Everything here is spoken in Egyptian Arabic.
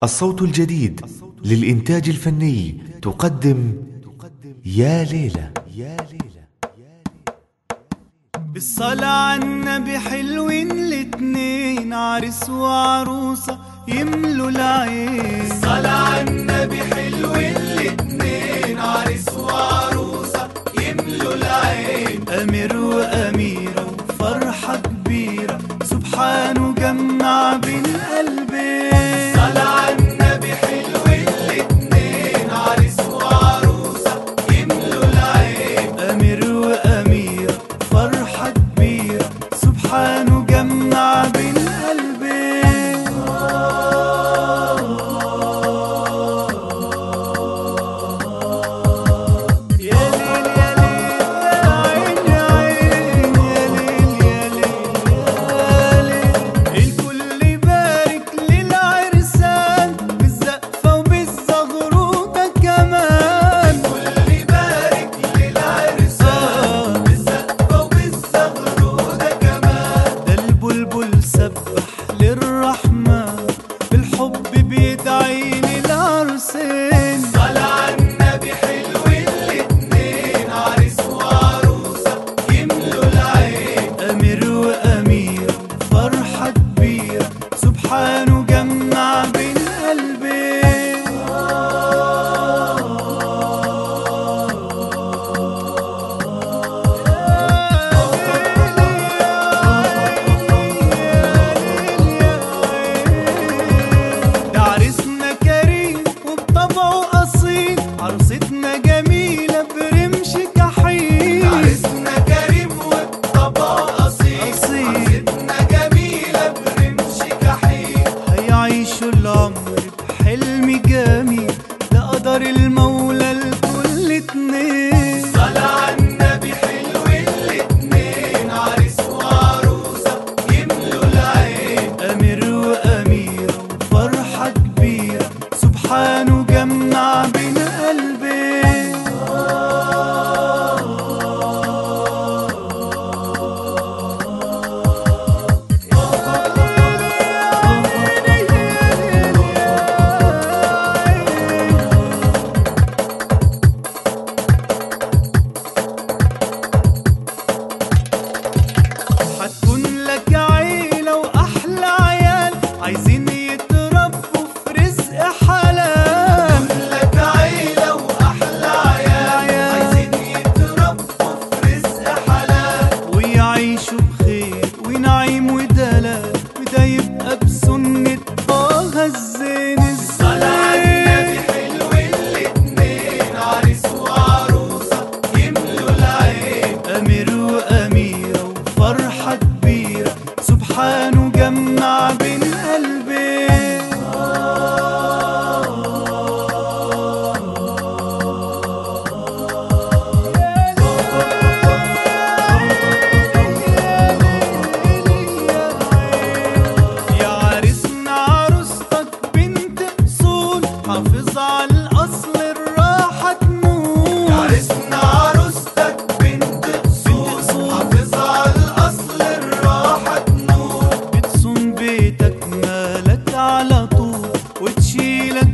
الصوت الجديد للإنتاج الفني تقدم يا ليلى يا ليلى بالصلاة على النبي حلوين الاتنين عريس وعروسة يملوا العين الصلاة على النبي حلوين الاتنين عريس وعروسة يملوا العين أمير وأميرة وفرحة كبيرة سبحانه جمع بين قلبين الصلاة على النبي حلوين الاتنين عريس وعروسة يملوا العين أمير وأميرة فرحة كبيرة سبحانه جمع بين قلبين يا ليل يا ليل يا عين يا عين يا ليل يا ليل يا ليل الكل يبارك للعرسان بالزقفة وبالزغروطة كمان كل يبارك للعرسان بالزقفة وبالزغرودة كمان ده البلبل سبح للرحمن بالحب بيدعي للعرسين صلاة على النبي حلوين الاتنين عريس وعروسة يملوا العين أمير وأميرة فرحة كبيرة سبحانه جمع بين قلبين ده عريسنا كريم وبطبعه أصيل عروستنا جميلة برمش كحيل عرسنا كريم والطبع أصيل أصيل. عرستنا جميلة برمش كحيل هيعيشوا العمر بحلم جميل ده قدر المولى لكل اتنين صلاة على النبي حلوين الاتنين عريس وعروسة يملوا العين أمير وأميرة وفرحة كبيرة سبحانه جمع بين قلبين هتكون لك عيلة وأحلى عيال عايزين يتربوا في رزق حلال لك عيلة وأحلى عيال عايزين يتربوا في رزق حلال ويعيشوا بخير ونعيم ودلال وده يبقى بسنة طه الزين صلاة على النبي الزين حلوين الاتنين عريس وعروسة يملوا العين أمير وأميرة وفرحة كبيرة سبحانه جمع بين قلبين يا عريسنا عروستك بنت أصول حافظ على الأصل الراحة تموت عرسنا عروستك بنت أصول حافظ على الأصل الراحة تنور بتصون بيتك مالك على طول وتشيلك